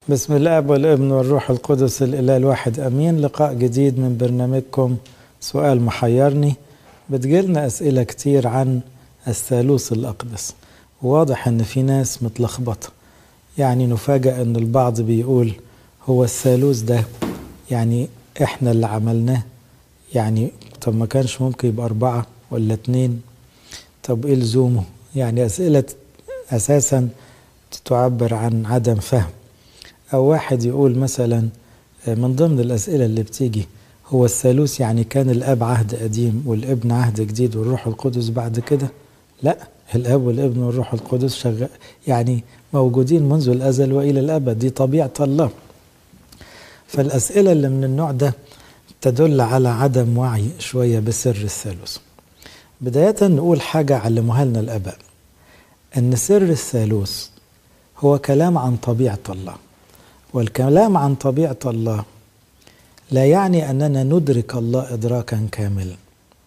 بسم الاب والابن والروح القدس الاله الواحد امين لقاء جديد من برنامجكم سؤال محيرني بتجيلنا اسئله كتير عن الثالوث الاقدس واضح ان في ناس متلخبطه يعني نفاجأ ان البعض بيقول هو الثالوث ده يعني احنا اللي عملناه يعني طب ما كانش ممكن يبقى اربعه ولا اتنين طب ايه لزومه يعني اسئله اساسا تعبر عن عدم فهم أو واحد يقول مثلا من ضمن الأسئلة اللي بتيجي هو الثالوث يعني كان الأب عهد قديم والابن عهد جديد والروح القدس بعد كده لا الأب والابن والروح القدس شغال يعني موجودين منذ الأزل وإلى الأبد دي طبيعة الله فالأسئلة اللي من النوع ده تدل على عدم وعي شوية بسر الثالوث بداية نقول حاجة علموها لنا الآباء أن سر الثالوث هو كلام عن طبيعة الله والكلام عن طبيعة الله لا يعني أننا ندرك الله إدراكا كاملا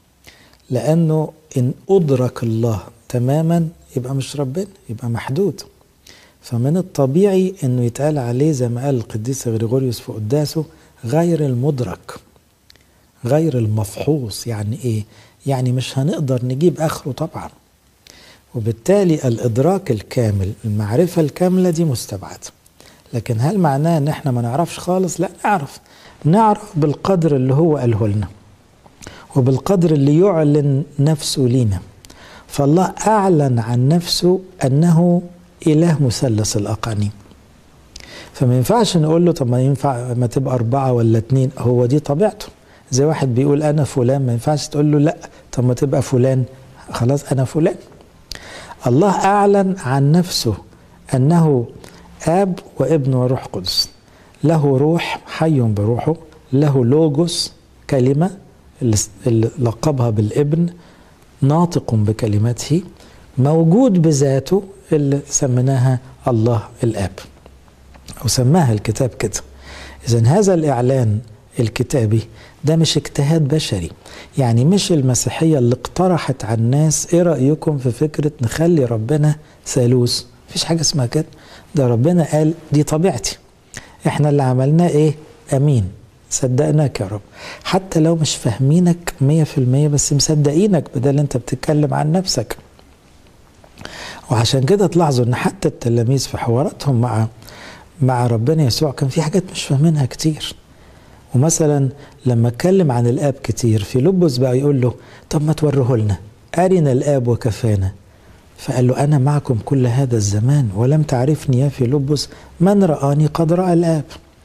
لأنه إن أدرك الله تماما يبقى مش ربنا يبقى محدود فمن الطبيعي أنه يتقال عليه زي ما قال القديس غريغوريوس في قداسه غير المدرك غير المفحوص يعني إيه؟ يعني مش هنقدر نجيب آخره طبعا وبالتالي الإدراك الكامل المعرفة الكاملة دي مستبعدة لكن هل معناه ان احنا ما نعرفش خالص لا نعرف نعرف بالقدر اللي هو قاله لنا وبالقدر اللي يعلن نفسه لينا فالله اعلن عن نفسه انه اله مثلث الاقانيم فما ينفعش نقول له طب ما ينفع ما تبقى اربعه ولا اتنين هو دي طبيعته زي واحد بيقول انا فلان ما ينفعش تقول له لا طب ما تبقى فلان خلاص انا فلان الله اعلن عن نفسه انه اب وابن وروح قدس له روح حي بروحه له لوجوس كلمه اللي لقبها بالابن ناطق بكلمته موجود بذاته اللي سميناها الله الاب او سماها الكتاب كده اذا هذا الاعلان الكتابي ده مش اجتهاد بشري يعني مش المسيحيه اللي اقترحت على الناس ايه رايكم في فكره نخلي ربنا ثالوث مفيش حاجه اسمها كده ده ربنا قال دي طبيعتي احنا اللي عملناه ايه امين صدقناك يا رب حتى لو مش فاهمينك مية في المية بس مصدقينك بدل انت بتتكلم عن نفسك وعشان كده تلاحظوا ان حتى التلاميذ في حواراتهم مع مع ربنا يسوع كان في حاجات مش فاهمينها كتير ومثلا لما اتكلم عن الاب كتير في لبس بقى يقول له طب ما توريه لنا ارنا الاب وكفانا فقال له أنا معكم كل هذا الزمان ولم تعرفني يا فيلبس من رآني قد رأى الآب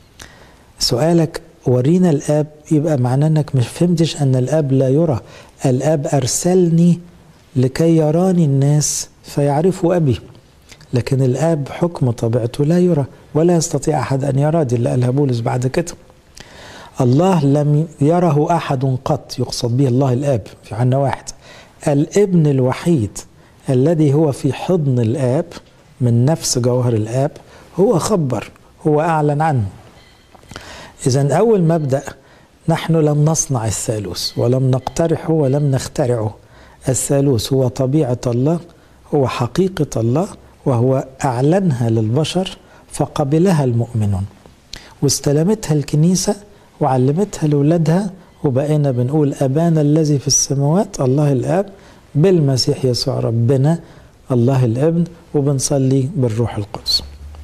سؤالك ورينا الآب يبقى معناه أنك مش فهمتش أن الآب لا يرى الآب أرسلني لكي يراني الناس فيعرفوا أبي لكن الآب حكم طبيعته لا يرى ولا يستطيع أحد أن يرى دي اللي قالها بولس بعد كده الله لم يره أحد قط يقصد به الله الآب في عنا واحد الابن الوحيد الذي هو في حضن الآب من نفس جوهر الآب هو خبر هو أعلن عنه إذا أول مبدأ نحن لم نصنع الثالوث ولم نقترحه ولم نخترعه الثالوث هو طبيعة الله هو حقيقة الله وهو أعلنها للبشر فقبلها المؤمنون واستلمتها الكنيسة وعلمتها لأولادها وبقينا بنقول أبانا الذي في السماوات الله الآب بالمسيح يسوع ربنا الله الابن وبنصلي بالروح القدس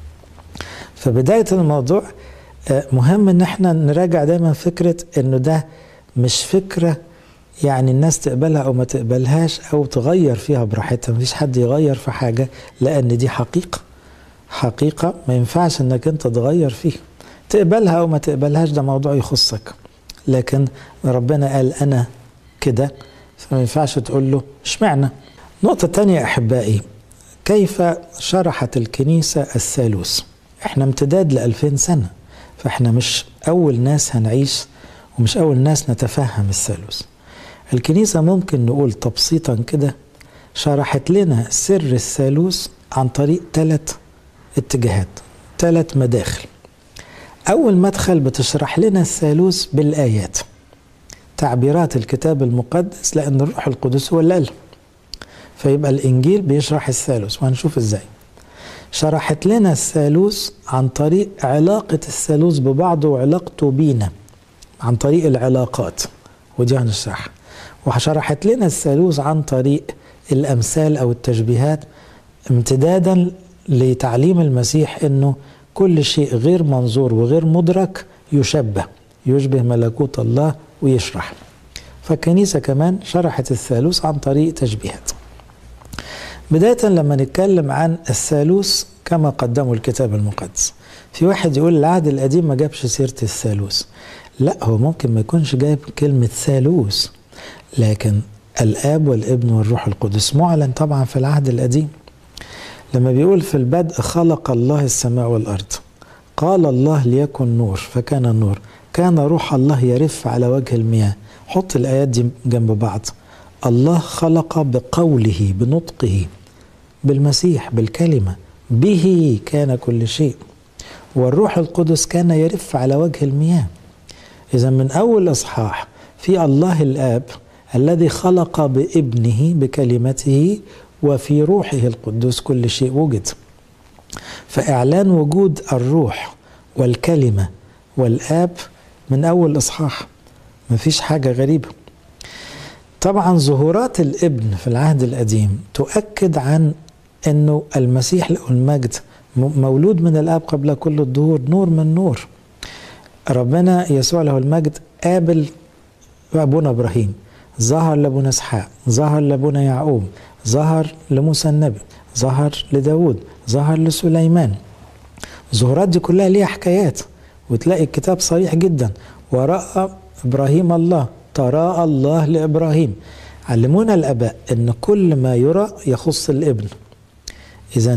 فبداية الموضوع مهم ان احنا نراجع دايما فكرة انه ده مش فكرة يعني الناس تقبلها او ما تقبلهاش او تغير فيها براحتها مفيش حد يغير في حاجة لان دي حقيقة حقيقة ما ينفعش انك انت تغير فيها تقبلها او ما تقبلهاش ده موضوع يخصك لكن ربنا قال انا كده فما ينفعش تقول له اشمعنى نقطة تانية أحبائي كيف شرحت الكنيسة الثالوث احنا امتداد لألفين سنة فاحنا مش أول ناس هنعيش ومش أول ناس نتفهم الثالوث الكنيسة ممكن نقول تبسيطا كده شرحت لنا سر الثالوث عن طريق ثلاث اتجاهات ثلاث مداخل أول مدخل بتشرح لنا الثالوث بالآيات تعبيرات الكتاب المقدس لأن الروح القدس هو اللي قال فيبقى الإنجيل بيشرح الثالوث وهنشوف إزاي شرحت لنا الثالوث عن طريق علاقة الثالوث ببعضه وعلاقته بينا عن طريق العلاقات ودي هنشرحها وشرحت لنا الثالوث عن طريق الأمثال أو التشبيهات امتدادا لتعليم المسيح أنه كل شيء غير منظور وغير مدرك يشبه يشبه ملكوت الله ويشرح فالكنيسة كمان شرحت الثالوث عن طريق تشبيهات بداية لما نتكلم عن الثالوث كما قدمه الكتاب المقدس في واحد يقول العهد القديم ما جابش سيرة الثالوث لا هو ممكن ما يكونش جايب كلمة ثالوث لكن الآب والابن والروح القدس معلن طبعا في العهد القديم لما بيقول في البدء خلق الله السماء والأرض قال الله ليكن نور فكان النور كان روح الله يرف على وجه المياه حط الآيات دي جنب بعض الله خلق بقوله بنطقه بالمسيح بالكلمة به كان كل شيء والروح القدس كان يرف على وجه المياه إذا من أول إصحاح في الله الآب الذي خلق بابنه بكلمته وفي روحه القدوس كل شيء وجد فإعلان وجود الروح والكلمة والآب من أول إصحاح مفيش حاجة غريبة طبعا ظهورات الابن في العهد القديم تؤكد عن أنه المسيح له المجد مولود من الآب قبل كل الظهور نور من نور ربنا يسوع له المجد قابل أبونا إبراهيم ظهر لأبونا إسحاق ظهر لأبونا يعقوب ظهر لموسى النبي ظهر لداود ظهر لسليمان الظهورات دي كلها ليها حكايات وتلاقي الكتاب صريح جدا ورأى إبراهيم الله تراءى الله لإبراهيم علمونا الآباء أن كل ما يرى يخص الابن إذا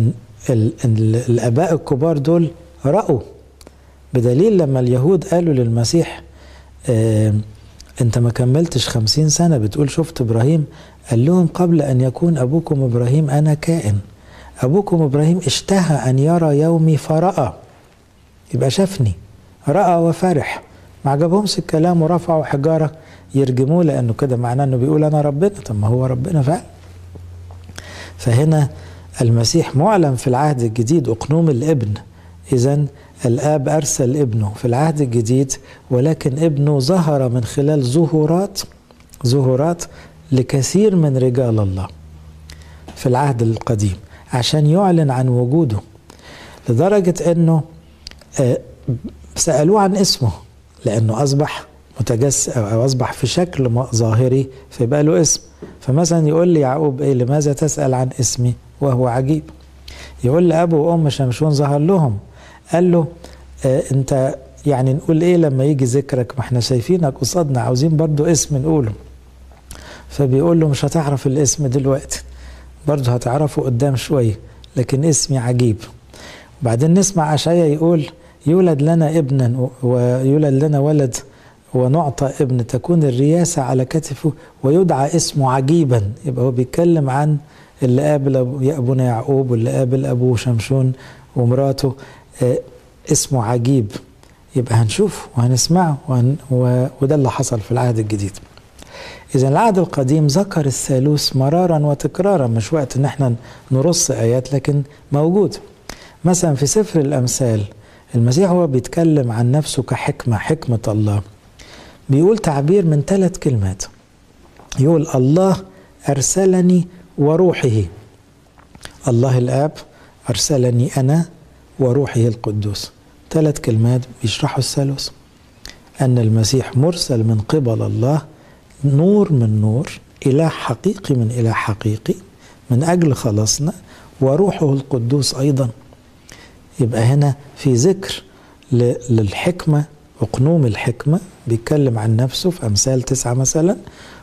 الآباء الكبار دول رأوا بدليل لما اليهود قالوا للمسيح آه انت ما كملتش خمسين سنة بتقول شفت إبراهيم قال لهم قبل أن يكون أبوكم إبراهيم أنا كائن أبوكم إبراهيم اشتهى أن يرى يومي فرأى يبقى شافني رأى وفرح ما عجبهمش الكلام ورفعوا حجارة يرجموه لأنه كده معناه أنه بيقول أنا ربنا طب ما هو ربنا فعلا فهنا المسيح معلن في العهد الجديد أقنوم الابن إذا الآب أرسل ابنه في العهد الجديد ولكن ابنه ظهر من خلال ظهورات ظهورات لكثير من رجال الله في العهد القديم عشان يعلن عن وجوده لدرجة أنه سألوه عن اسمه لأنه أصبح متجس أو أصبح في شكل ظاهري فيبقى له اسم فمثلا يقول لي يعقوب إيه لماذا تسأل عن اسمي وهو عجيب يقول لأبو وأم شمشون ظهر لهم قال له آه أنت يعني نقول إيه لما يجي ذكرك ما احنا شايفينك قصادنا عاوزين برضو اسم نقوله فبيقول له مش هتعرف الاسم دلوقتي برضه هتعرفه قدام شوية لكن اسمي عجيب وبعدين نسمع أشعيا يقول يولد لنا ابنا ويولد لنا ولد ونعطى ابن تكون الرياسة على كتفه ويدعى اسمه عجيبا يبقى هو بيتكلم عن اللي قابل أبونا يعقوب واللي قابل أبوه شمشون ومراته آه اسمه عجيب يبقى هنشوفه وهنسمعه وهن وده اللي حصل في العهد الجديد إذا العهد القديم ذكر الثالوث مرارا وتكرارا مش وقت إن احنا نرص آيات لكن موجود مثلا في سفر الأمثال المسيح هو بيتكلم عن نفسه كحكمة حكمة الله بيقول تعبير من ثلاث كلمات يقول الله أرسلني وروحه الله الآب أرسلني أنا وروحه القدوس ثلاث كلمات بيشرحوا الثالوث أن المسيح مرسل من قبل الله نور من نور إله حقيقي من إله حقيقي من أجل خلاصنا وروحه القدوس أيضا يبقى هنا في ذكر للحكمة أقنوم الحكمة بيتكلم عن نفسه في أمثال تسعة مثلا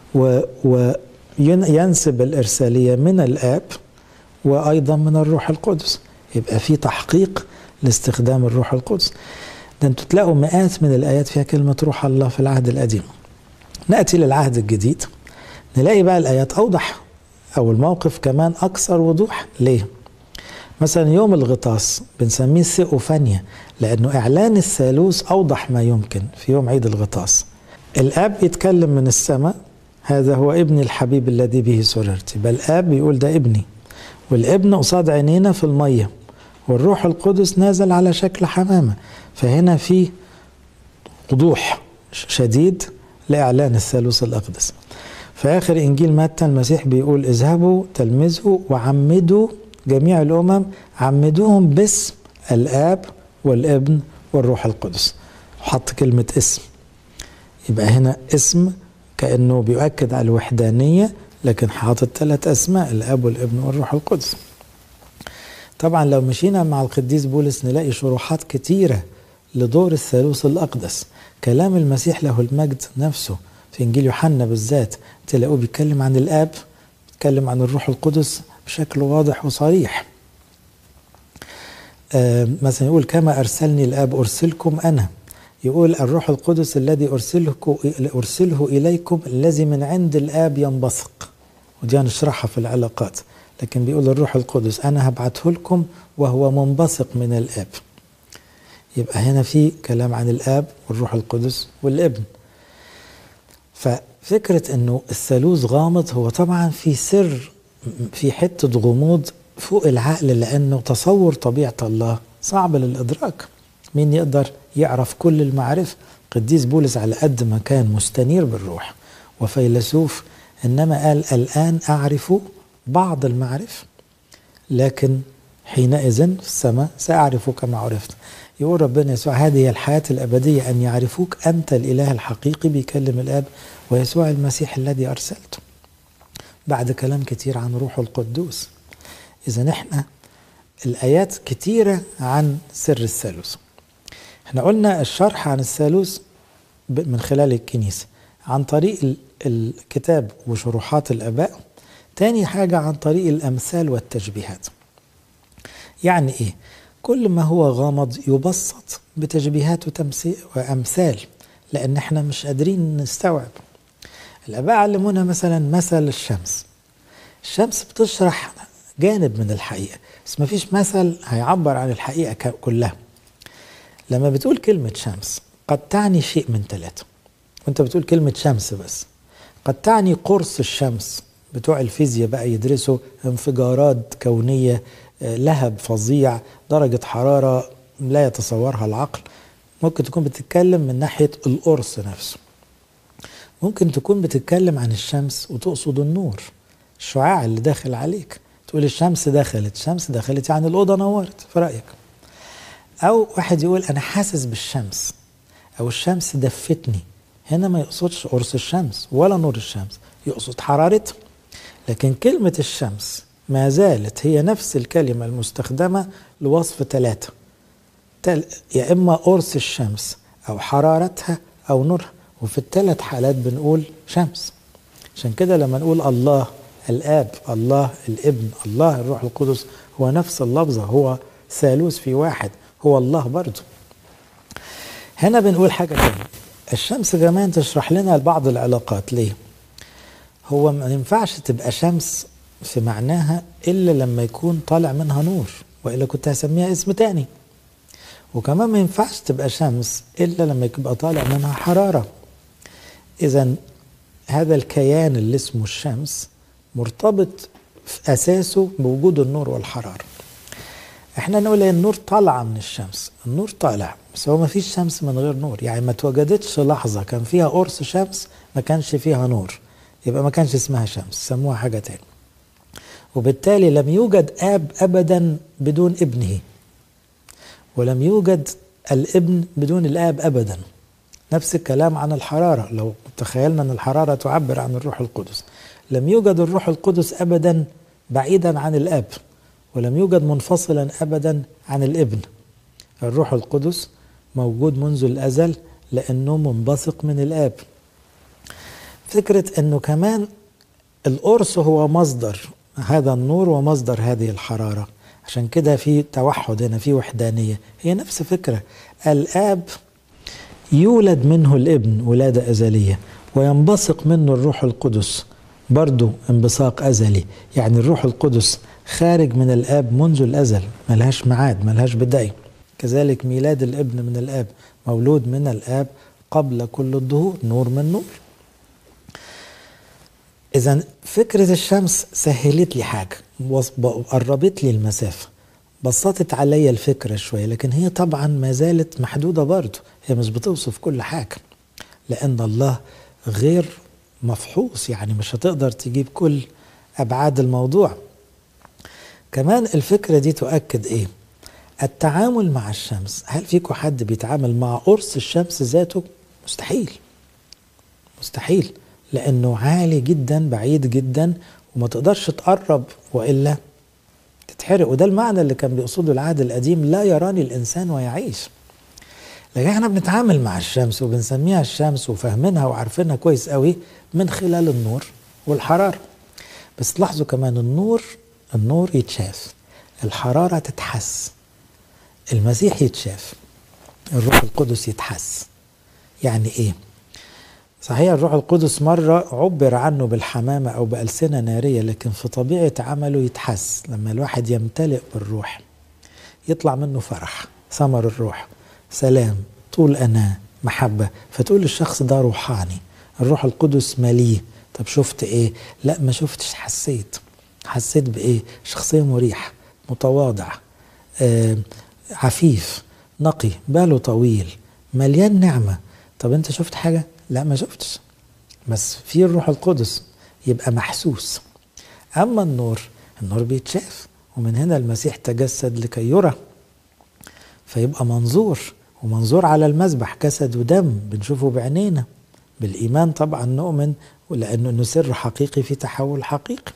وينسب الإرسالية من الآب وأيضا من الروح القدس يبقى في تحقيق لاستخدام الروح القدس ده انتوا تلاقوا مئات من الآيات فيها كلمة روح الله في العهد القديم نأتي للعهد الجديد نلاقي بقى الآيات أوضح أو الموقف كمان أكثر وضوح ليه؟ مثلا يوم الغطاس بنسميه الثيوفانيا لأنه إعلان الثالوث أوضح ما يمكن في يوم عيد الغطاس الآب يتكلم من السماء هذا هو ابني الحبيب الذي به سررت بل الآب بيقول ده ابني والابن قصاد عينينا في المية والروح القدس نازل على شكل حمامة فهنا في وضوح شديد لإعلان الثالوث الأقدس في آخر إنجيل متى المسيح بيقول اذهبوا تلمذوا وعمدوا جميع الأمم عمدوهم باسم الآب والابن والروح القدس حط كلمة اسم يبقى هنا اسم كأنه بيؤكد على الوحدانية لكن حاطط ثلاث أسماء الآب والابن والروح القدس طبعا لو مشينا مع القديس بولس نلاقي شروحات كتيرة لدور الثالوث الأقدس كلام المسيح له المجد نفسه في إنجيل يوحنا بالذات تلاقوه بيتكلم عن الآب بيتكلم عن الروح القدس بشكل واضح وصريح آه مثلا يقول كما أرسلني الآب أرسلكم أنا يقول الروح القدس الذي أرسله, أرسله إليكم الذي من عند الآب ينبثق ودي هنشرحها في العلاقات لكن بيقول الروح القدس أنا هبعته لكم وهو منبثق من الآب يبقى هنا في كلام عن الآب والروح القدس والابن ففكرة أنه الثالوث غامض هو طبعا في سر في حتة غموض فوق العقل لأنه تصور طبيعة الله صعب للإدراك مين يقدر يعرف كل المعرفة قديس بولس على قد ما كان مستنير بالروح وفيلسوف إنما قال الآن أعرف بعض المعرفة لكن حينئذ في السماء سأعرف كما عرفت يقول ربنا يسوع هذه هي الحياة الأبدية أن يعرفوك أنت الإله الحقيقي بيكلم الآب ويسوع المسيح الذي أرسلته بعد كلام كتير عن روح القدوس إذا إحنا الآيات كتيرة عن سر الثالوث احنا قلنا الشرح عن الثالوث من خلال الكنيسة عن طريق الكتاب وشروحات الآباء تاني حاجة عن طريق الأمثال والتشبيهات يعني إيه؟ كل ما هو غامض يبسط بتشبيهات وأمثال لأن احنا مش قادرين نستوعب الآباء علمونا مثلا مثل الشمس الشمس بتشرح جانب من الحقيقة بس ما فيش مثل هيعبر عن الحقيقة كلها لما بتقول كلمة شمس قد تعني شيء من ثلاثة وانت بتقول كلمة شمس بس قد تعني قرص الشمس بتوع الفيزياء بقى يدرسوا انفجارات كونية لهب فظيع درجة حرارة لا يتصورها العقل ممكن تكون بتتكلم من ناحية القرص نفسه ممكن تكون بتتكلم عن الشمس وتقصد النور الشعاع اللي داخل عليك تقول الشمس دخلت الشمس دخلت يعني الأوضة نورت في رأيك أو واحد يقول أنا حاسس بالشمس أو الشمس دفتني هنا ما يقصدش قرص الشمس ولا نور الشمس يقصد حرارتها لكن كلمة الشمس ما زالت هي نفس الكلمة المستخدمة لوصف ثلاثة تل يا إما قرص الشمس أو حرارتها أو نورها وفي الثلاث حالات بنقول شمس عشان كده لما نقول الله الآب الله الابن الله الروح القدس هو نفس اللفظة هو ثالوث في واحد هو الله برضه هنا بنقول حاجة تانية الشمس كمان تشرح لنا بعض العلاقات ليه هو ما ينفعش تبقى شمس في معناها إلا لما يكون طالع منها نور وإلا كنت هسميها اسم تاني وكمان ما ينفعش تبقى شمس إلا لما يبقى طالع منها حرارة إذا هذا الكيان اللي اسمه الشمس مرتبط في أساسه بوجود النور والحرارة احنا نقول النور طالعة من الشمس النور طالع بس هو ما فيش شمس من غير نور يعني ما توجدتش لحظة كان فيها قرص شمس ما كانش فيها نور يبقى ما كانش اسمها شمس سموها حاجة تاني وبالتالي لم يوجد آب أبدا بدون ابنه ولم يوجد الابن بدون الآب أبدا نفس الكلام عن الحرارة لو تخيلنا أن الحرارة تعبر عن الروح القدس لم يوجد الروح القدس أبدا بعيدا عن الآب ولم يوجد منفصلا أبدا عن الابن الروح القدس موجود منذ الأزل لأنه منبثق من الآب فكرة أنه كمان القرص هو مصدر هذا النور ومصدر هذه الحرارة عشان كده في توحد هنا في وحدانية هي نفس فكرة الآب يولد منه الابن ولادة أزلية وينبثق منه الروح القدس برضو انبثاق أزلي يعني الروح القدس خارج من الآب منذ الأزل ملهاش معاد ملهاش بداية كذلك ميلاد الابن من الآب مولود من الآب قبل كل الظهور نور من نور إذا فكرة الشمس سهلت لي حاجة قربت لي المسافة بسطت عليا الفكرة شوية لكن هي طبعا ما زالت محدودة برضه هي مش بتوصف كل حاجة لأن الله غير مفحوص يعني مش هتقدر تجيب كل أبعاد الموضوع كمان الفكرة دي تؤكد إيه التعامل مع الشمس هل فيكم حد بيتعامل مع قرص الشمس ذاته مستحيل مستحيل لأنه عالي جدا بعيد جدا وما تقدرش تقرب وإلا تتحرق وده المعنى اللي كان بيقصده العهد القديم لا يراني الإنسان ويعيش لكن احنا بنتعامل مع الشمس وبنسميها الشمس وفاهمينها وعارفينها كويس قوي من خلال النور والحرارة بس تلاحظوا كمان النور النور يتشاف الحرارة تتحس المسيح يتشاف الروح القدس يتحس يعني ايه صحيح الروح القدس مرة عبر عنه بالحمامة أو بألسنة نارية لكن في طبيعة عمله يتحس لما الواحد يمتلئ بالروح يطلع منه فرح ثمر الروح سلام طول أنا محبة فتقول الشخص ده روحاني الروح القدس مليه طب شفت ايه لا ما شفتش حسيت حسيت بايه شخصية مريحة متواضع آه عفيف نقي باله طويل مليان نعمة طب انت شفت حاجة لا ما شفتش بس في الروح القدس يبقى محسوس اما النور النور بيتشاف ومن هنا المسيح تجسد لكي يرى فيبقى منظور ومنظور على المذبح جسد ودم بنشوفه بعينينا بالإيمان طبعا نؤمن ولأنه إنه سر حقيقي في تحول حقيقي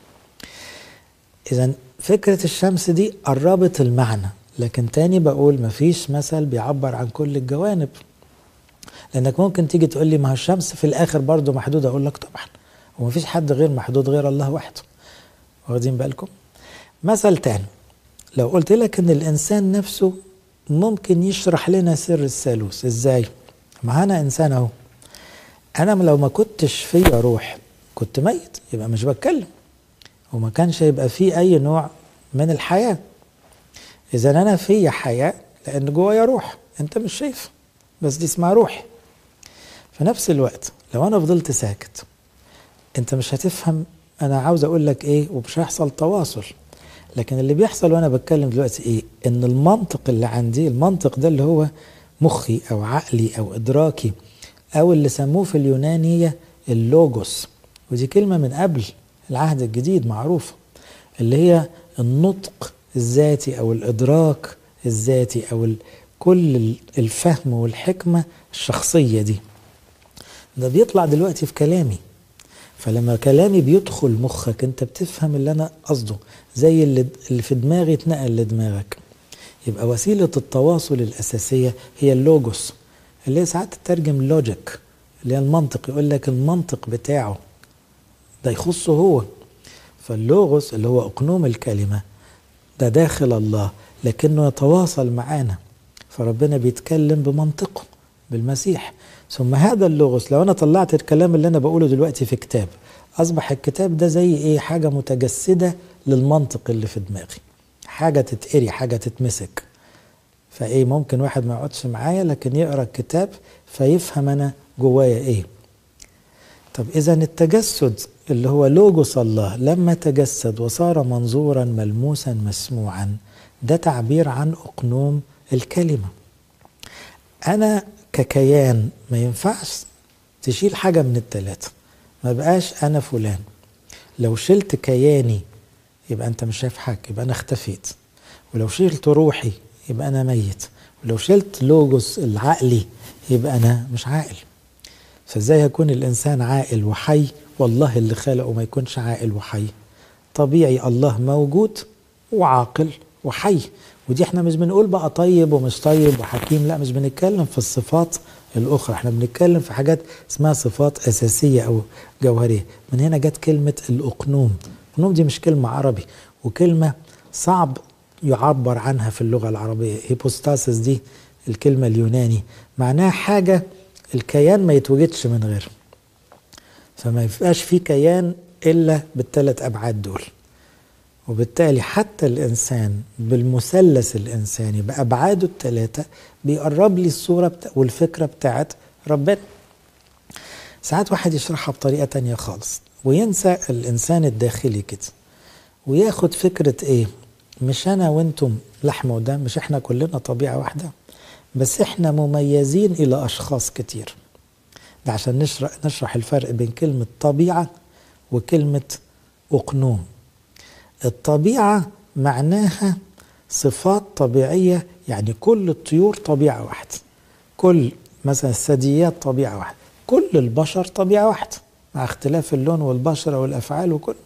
إذا فكرة الشمس دي قربت المعنى لكن تاني بقول مفيش مثل بيعبر عن كل الجوانب لأنك ممكن تيجي تقول لي ما هو الشمس في الآخر برضه محدودة أقول لك طبعا ومفيش حد غير محدود غير الله وحده واخدين بالكم مثل تاني لو قلت لك ان الانسان نفسه ممكن يشرح لنا سر الثالوث ازاي معانا انسان اهو انا لو ما كنتش فيا روح كنت ميت يبقى مش بتكلم وما كانش هيبقى فيه اي نوع من الحياه اذا انا فيا حياه لان جوايا روح انت مش شايف بس دي اسمها روح في نفس الوقت لو انا فضلت ساكت انت مش هتفهم انا عاوز اقول لك ايه ومش هيحصل تواصل لكن اللي بيحصل وانا بتكلم دلوقتي ايه ان المنطق اللي عندي المنطق ده اللي هو مخي او عقلي او ادراكي او اللي سموه في اليونانية اللوجوس ودي كلمة من قبل العهد الجديد معروفة اللي هي النطق الذاتي او الادراك الذاتي او كل الفهم والحكمة الشخصية دي ده بيطلع دلوقتي في كلامي فلما كلامي بيدخل مخك انت بتفهم اللي انا قصده زي اللي, اللي في دماغي اتنقل لدماغك يبقى وسيلة التواصل الأساسية هي اللوجوس اللي هي ساعات تترجم لوجيك اللي هي المنطق يقول لك المنطق بتاعه ده يخصه هو فاللوغوس اللي هو أقنوم الكلمة ده داخل الله لكنه يتواصل معانا فربنا بيتكلم بمنطقه بالمسيح ثم هذا اللغز لو انا طلعت الكلام اللي انا بقوله دلوقتي في كتاب اصبح الكتاب ده زي ايه حاجه متجسده للمنطق اللي في دماغي حاجه تتقري حاجه تتمسك فايه ممكن واحد ما يقعدش معايا لكن يقرا الكتاب فيفهم انا جوايا ايه طب اذا التجسد اللي هو لوجوس الله لما تجسد وصار منظورا ملموسا مسموعا ده تعبير عن اقنوم الكلمه انا ككيان ما ينفعش تشيل حاجة من التلاتة ما بقاش أنا فلان لو شلت كياني يبقى أنت مش شايف حاجة يبقى أنا اختفيت ولو شلت روحي يبقى أنا ميت ولو شلت لوجوس العقلي يبقى أنا مش عاقل فازاي هيكون الإنسان عاقل وحي والله اللي خلقه ما يكونش عاقل وحي طبيعي الله موجود وعاقل وحي ودي احنا مش بنقول بقى طيب ومش طيب وحكيم لا مش بنتكلم في الصفات الاخرى احنا بنتكلم في حاجات اسمها صفات اساسيه او جوهريه من هنا جت كلمه الاقنوم الاقنوم دي مش كلمه عربي وكلمه صعب يعبر عنها في اللغه العربيه هيبوستاسيس دي الكلمه اليوناني معناها حاجه الكيان ما يتوجدش من غيرها فما يبقاش في كيان الا بالثلاث ابعاد دول وبالتالي حتى الإنسان بالمثلث الإنساني بأبعاده الثلاثة بيقرب لي الصورة بتا والفكرة بتاعت ربنا ساعات واحد يشرحها بطريقة تانية خالص وينسى الإنسان الداخلي كده وياخد فكرة إيه مش أنا وأنتم لحم ودم مش إحنا كلنا طبيعة واحدة بس إحنا مميزين إلى أشخاص كتير ده عشان نشرح, نشرح الفرق بين كلمة طبيعة وكلمة أقنوم الطبيعة معناها صفات طبيعية يعني كل الطيور طبيعة واحدة كل مثلا الثدييات طبيعة واحدة كل البشر طبيعة واحدة مع اختلاف اللون والبشرة والأفعال وكل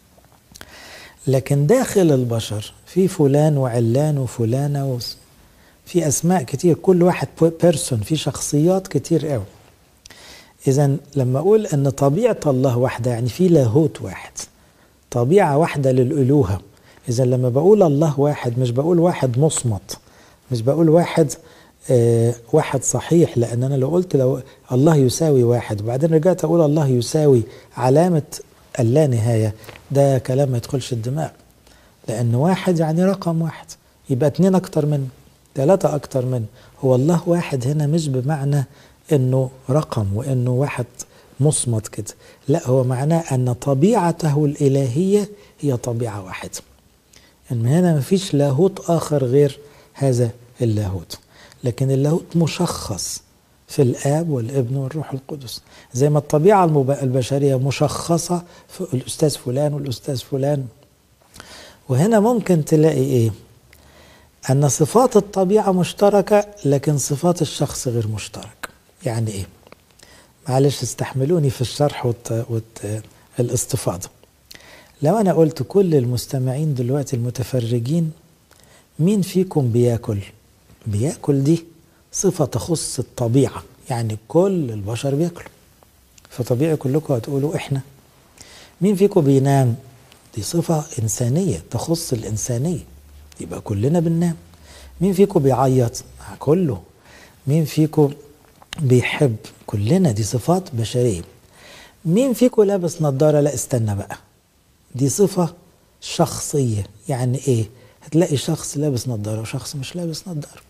لكن داخل البشر في فلان وعلان وفلانة و... في أسماء كتير كل واحد بيرسون في شخصيات كتير قوي إذا لما أقول أن طبيعة الله واحدة يعني في لاهوت واحد طبيعة واحدة للألوهة إذا لما بقول الله واحد مش بقول واحد مصمت مش بقول واحد آه واحد صحيح لأن أنا لو قلت لو الله يساوي واحد وبعدين رجعت أقول الله يساوي علامة اللانهاية ده كلام ما يدخلش الدماغ لأن واحد يعني رقم واحد يبقى اتنين أكتر منه ثلاثة أكتر منه هو الله واحد هنا مش بمعنى انه رقم وانه واحد مصمت كده لا هو معناه ان طبيعته الالهيه هي طبيعه واحده ان هنا مفيش لاهوت اخر غير هذا اللاهوت لكن اللاهوت مشخص في الاب والابن والروح القدس زي ما الطبيعه البشريه مشخصه في الاستاذ فلان والاستاذ فلان وهنا ممكن تلاقي ايه ان صفات الطبيعه مشتركه لكن صفات الشخص غير مشتركه يعني ايه معلش استحملوني في الشرح والت... والت... الاستفاضه لو انا قلت كل المستمعين دلوقتي المتفرجين مين فيكم بياكل بياكل دي صفه تخص الطبيعه يعني كل البشر بياكلوا فطبيعي كلكم هتقولوا احنا مين فيكم بينام دي صفه انسانيه تخص الانسانيه يبقى كلنا بننام مين فيكم بيعيط كله مين فيكم بيحب كلنا دي صفات بشرية مين فيكم لابس نظارة لا استنى بقى دي صفة شخصية يعني ايه هتلاقي شخص لابس نظارة وشخص مش لابس نظارة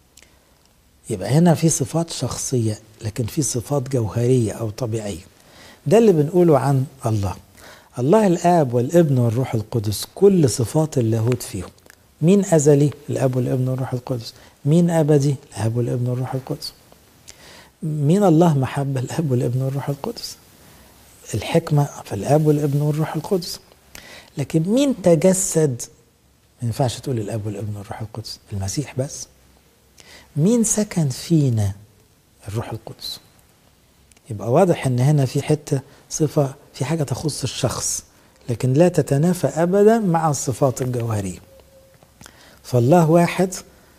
يبقى هنا في صفات شخصية لكن في صفات جوهرية أو طبيعية ده اللي بنقوله عن الله الله الآب والابن والروح القدس كل صفات اللاهوت فيهم مين أزلي الآب والابن والروح القدس مين أبدي الآب والابن والروح القدس مين الله محبة الأب والابن والروح القدس الحكمة في الأب والابن والروح القدس لكن مين تجسد ما ينفعش تقول الأب والابن والروح القدس المسيح بس مين سكن فينا الروح القدس يبقى واضح ان هنا في حته صفه في حاجه تخص الشخص لكن لا تتنافى ابدا مع الصفات الجوهريه فالله واحد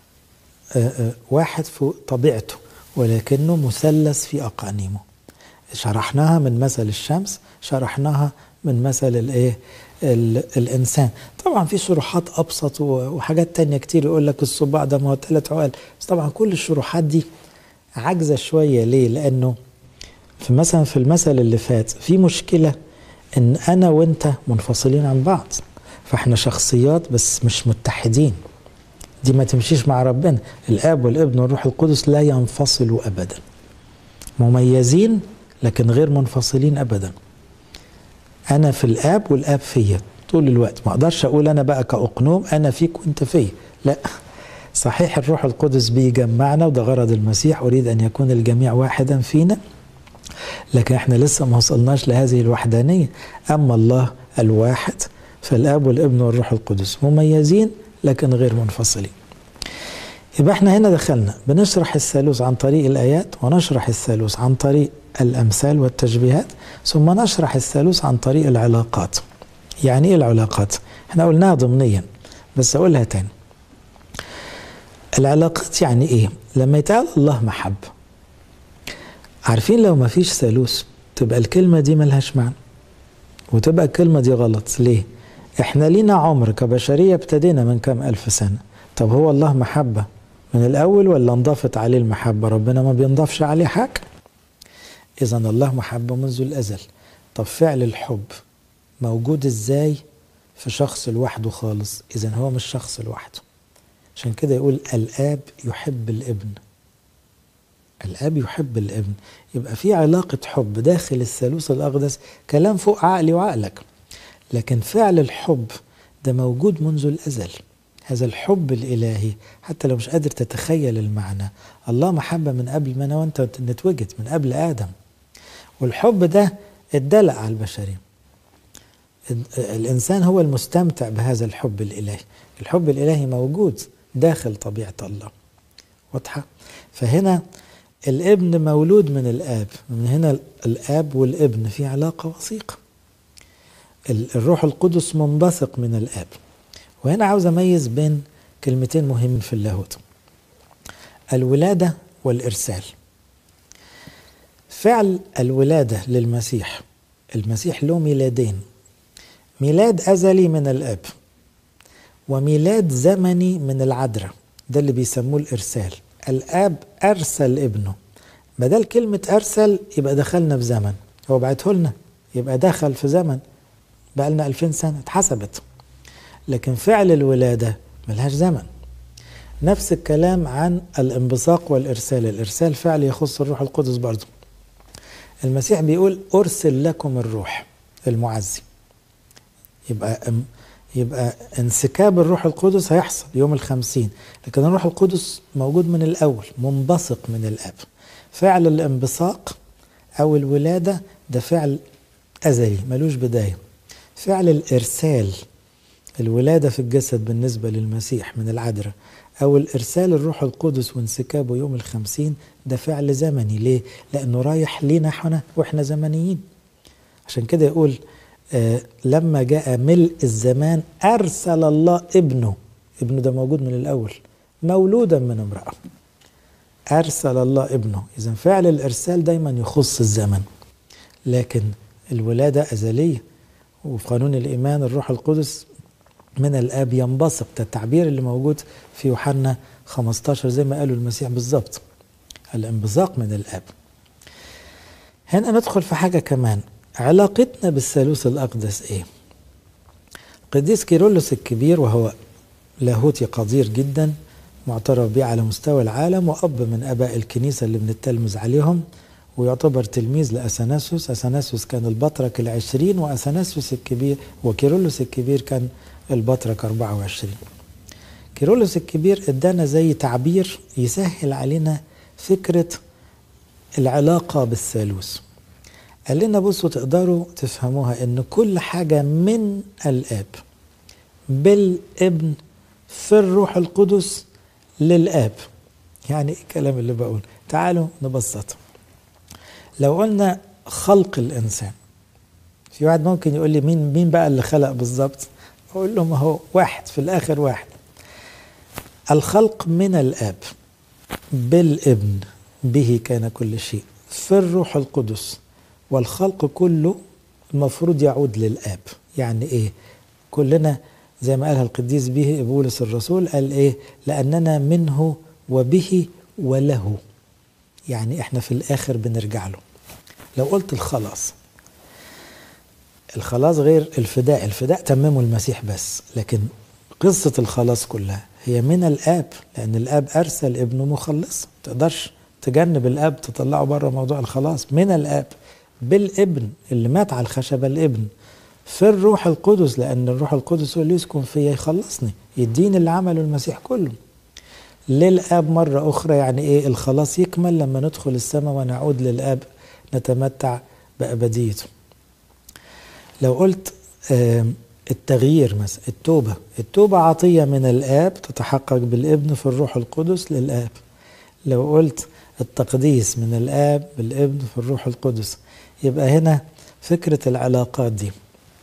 واحد في طبيعته ولكنه مثلث في أقانيمه شرحناها من مثل الشمس شرحناها من مثل الايه الانسان طبعا في شروحات ابسط وحاجات تانية كتير يقول لك الصباع ده ما هو ثلاث عقال بس طبعا كل الشروحات دي عاجزه شويه ليه لانه في مثلا في المثل اللي فات في مشكله ان انا وانت منفصلين عن بعض فاحنا شخصيات بس مش متحدين دي ما تمشيش مع ربنا الاب والابن والروح القدس لا ينفصلوا ابدا مميزين لكن غير منفصلين ابدا انا في الاب والاب فيا طول الوقت ما اقدرش اقول انا بقى كاقنوم انا فيك وانت فيا لا صحيح الروح القدس بيجمعنا وده غرض المسيح اريد ان يكون الجميع واحدا فينا لكن احنا لسه ما وصلناش لهذه الوحدانيه اما الله الواحد فالاب والابن والروح القدس مميزين لكن غير منفصلين يبقى احنا هنا دخلنا بنشرح الثالوث عن طريق الايات ونشرح الثالوث عن طريق الامثال والتشبيهات ثم نشرح الثالوث عن طريق العلاقات يعني ايه العلاقات احنا قلناها ضمنيا بس اقولها تاني العلاقات يعني ايه لما يتقال الله محب عارفين لو ما فيش ثالوث تبقى الكلمة دي ملهاش معنى وتبقى الكلمة دي غلط ليه احنا لينا عمر كبشرية ابتدينا من كام ألف سنة طب هو الله محبة من الأول ولا انضافت عليه المحبة ربنا ما بينضافش عليه حاجة إذا الله محبة منذ الأزل طب فعل الحب موجود إزاي في شخص لوحده خالص إذا هو مش شخص لوحده عشان كده يقول الآب يحب الابن الاب يحب الابن يبقى في علاقه حب داخل الثالوث الاقدس كلام فوق عقلي وعقلك لكن فعل الحب ده موجود منذ الازل هذا الحب الإلهي حتى لو مش قادر تتخيل المعنى الله محبة من قبل ما أنا وأنت نتوجد من قبل آدم والحب ده اتدلق على البشرية الإنسان هو المستمتع بهذا الحب الإلهي الحب الإلهي موجود داخل طبيعة الله واضحة فهنا الابن مولود من الآب من هنا الآب والابن في علاقة وثيقة الروح القدس منبثق من الآب وهنا عاوز أميز بين كلمتين مهمين في اللاهوت الولادة والإرسال فعل الولادة للمسيح المسيح له ميلادين ميلاد أزلي من الآب وميلاد زمني من العذراء ده اللي بيسموه الإرسال الآب أرسل ابنه بدل كلمة أرسل يبقى دخلنا في زمن هو بعته لنا يبقى دخل في زمن بقى لنا 2000 سنة اتحسبت لكن فعل الولادة ملهاش زمن نفس الكلام عن الانبثاق والإرسال الإرسال فعل يخص الروح القدس برضه المسيح بيقول أرسل لكم الروح المعزي يبقى يبقى انسكاب الروح القدس هيحصل يوم الخمسين لكن الروح القدس موجود من الأول منبثق من الأب فعل الانبثاق أو الولادة ده فعل أزلي ملوش بداية فعل الإرسال الولادة في الجسد بالنسبة للمسيح من العذراء أو الإرسال الروح القدس وانسكابه يوم الخمسين ده فعل زمني ليه؟ لأنه رايح لينا احنا وإحنا زمنيين عشان كده يقول آه لما جاء ملء الزمان أرسل الله ابنه ابنه ده موجود من الأول مولودا من امرأة أرسل الله ابنه إذا فعل الإرسال دايما يخص الزمن لكن الولادة أزلية وفي قانون الإيمان الروح القدس من الآب ينبثق ده التعبير اللي موجود في يوحنا 15 زي ما قالوا المسيح بالظبط الانبثاق من الآب هنا ندخل في حاجة كمان علاقتنا بالثالوث الأقدس إيه؟ القديس كيرلس الكبير وهو لاهوتي قدير جدا معترف به على مستوى العالم وأب من أباء الكنيسة اللي بنتلمذ عليهم ويعتبر تلميذ لأثناسوس أثناسوس كان البطرك العشرين وأثناسوس الكبير وكيرلس الكبير كان البطرك 24 كيرلس الكبير ادانا زي تعبير يسهل علينا فكرة العلاقة بالثالوث قال لنا بصوا تقدروا تفهموها ان كل حاجة من الاب بالابن في الروح القدس للاب يعني ايه الكلام اللي بقول تعالوا نبسطه لو قلنا خلق الانسان في واحد ممكن يقول لي مين مين بقى اللي خلق بالظبط اقول لهم اهو واحد في الاخر واحد الخلق من الاب بالابن به كان كل شيء في الروح القدس والخلق كله المفروض يعود للاب يعني ايه كلنا زي ما قالها القديس به بولس الرسول قال ايه لاننا منه وبه وله يعني احنا في الاخر بنرجع له لو قلت الخلاص الخلاص غير الفداء الفداء تممه المسيح بس لكن قصة الخلاص كلها هي من الآب لأن الآب أرسل ابنه مخلص تقدرش تجنب الآب تطلعه بره موضوع الخلاص من الآب بالابن اللي مات على الخشبة الابن في الروح القدس لأن الروح القدس هو اللي يسكن فيا يخلصني يديني اللي عمله المسيح كله للآب مرة أخرى يعني إيه الخلاص يكمل لما ندخل السماء ونعود للآب نتمتع بأبديته لو قلت التغيير مثلا التوبة التوبة عطية من الآب تتحقق بالابن في الروح القدس للآب لو قلت التقديس من الآب بالابن في الروح القدس يبقى هنا فكرة العلاقات دي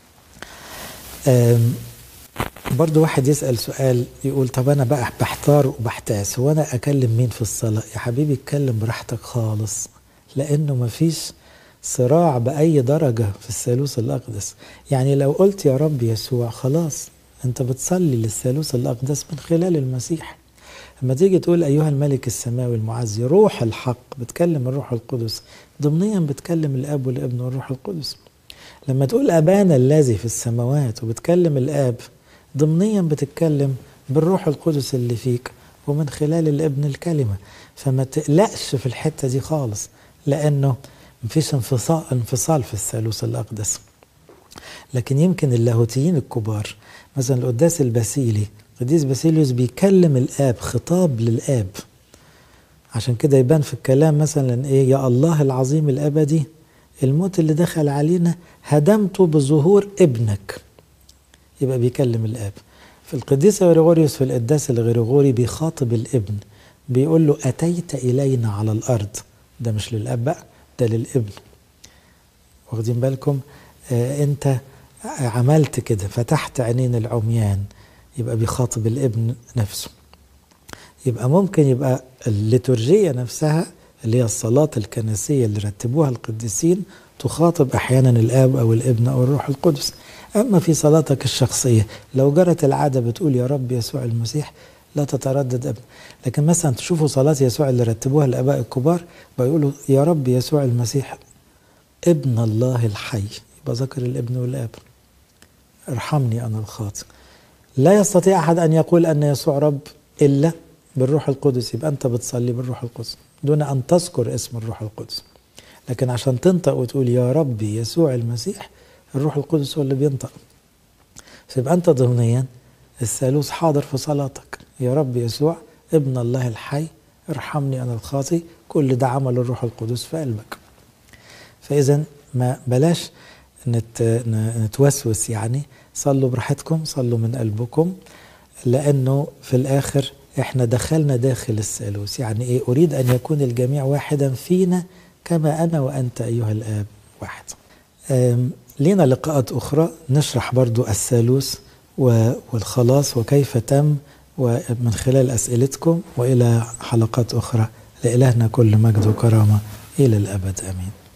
برضو واحد يسأل سؤال يقول طب أنا بقى بحتار وبحتاس هو أنا أكلم مين في الصلاة يا حبيبي اتكلم براحتك خالص لأنه مفيش صراع بأي درجة في الثالوث الأقدس يعني لو قلت يا رب يسوع خلاص أنت بتصلي للثالوث الأقدس من خلال المسيح لما تيجي تقول أيها الملك السماوي المعزي روح الحق بتكلم الروح القدس ضمنيا بتكلم الأب والابن والروح القدس لما تقول أبانا الذي في السماوات وبتكلم الآب ضمنيا بتتكلم بالروح القدس اللي فيك ومن خلال الابن الكلمة فما تقلقش في الحتة دي خالص لأنه مفيش انفصال انفصال في الثالوث الأقدس لكن يمكن اللاهوتيين الكبار مثلا القداس الباسيلي القديس باسيليوس بيكلم الآب خطاب للآب عشان كده يبان في الكلام مثلا ايه يا الله العظيم الابدي الموت اللي دخل علينا هدمته بظهور ابنك يبقى بيكلم الاب في القديس غريغوريوس في القداس الغريغوري بيخاطب الابن بيقول له اتيت الينا على الارض ده مش للاب بقى ده للابن واخدين بالكم آه انت عملت كده فتحت عينين العميان يبقى بيخاطب الابن نفسه يبقى ممكن يبقى الليتورجية نفسها اللي هي الصلاة الكنسية اللي رتبوها القديسين تخاطب أحيانا الآب أو الابن أو الروح القدس أما في صلاتك الشخصية لو جرت العادة بتقول يا رب يسوع المسيح لا تتردد أبدا لكن مثلا تشوفوا صلاة يسوع اللي رتبوها الآباء الكبار بيقولوا يا رب يسوع المسيح ابن الله الحي يبقى ذكر الابن والآب ارحمني أنا الخاطئ لا يستطيع أحد أن يقول أن يسوع رب إلا بالروح القدس يبقى أنت بتصلي بالروح القدس دون أن تذكر اسم الروح القدس لكن عشان تنطق وتقول يا ربي يسوع المسيح الروح القدس هو اللي بينطق فيبقى أنت ضمنيا الثالوث حاضر في صلاتك يا رب يسوع ابن الله الحي ارحمني أنا الخاطي كل ده عمل الروح القدس في قلبك فإذا ما بلاش نت نتوسوس يعني صلوا براحتكم صلوا من قلبكم لأنه في الآخر احنا دخلنا داخل الثالوث يعني ايه اريد ان يكون الجميع واحدا فينا كما انا وانت ايها الاب واحد لينا لقاءات اخرى نشرح برضو الثالوث والخلاص وكيف تم ومن خلال اسئلتكم والى حلقات اخرى لالهنا كل مجد وكرامه الى الابد امين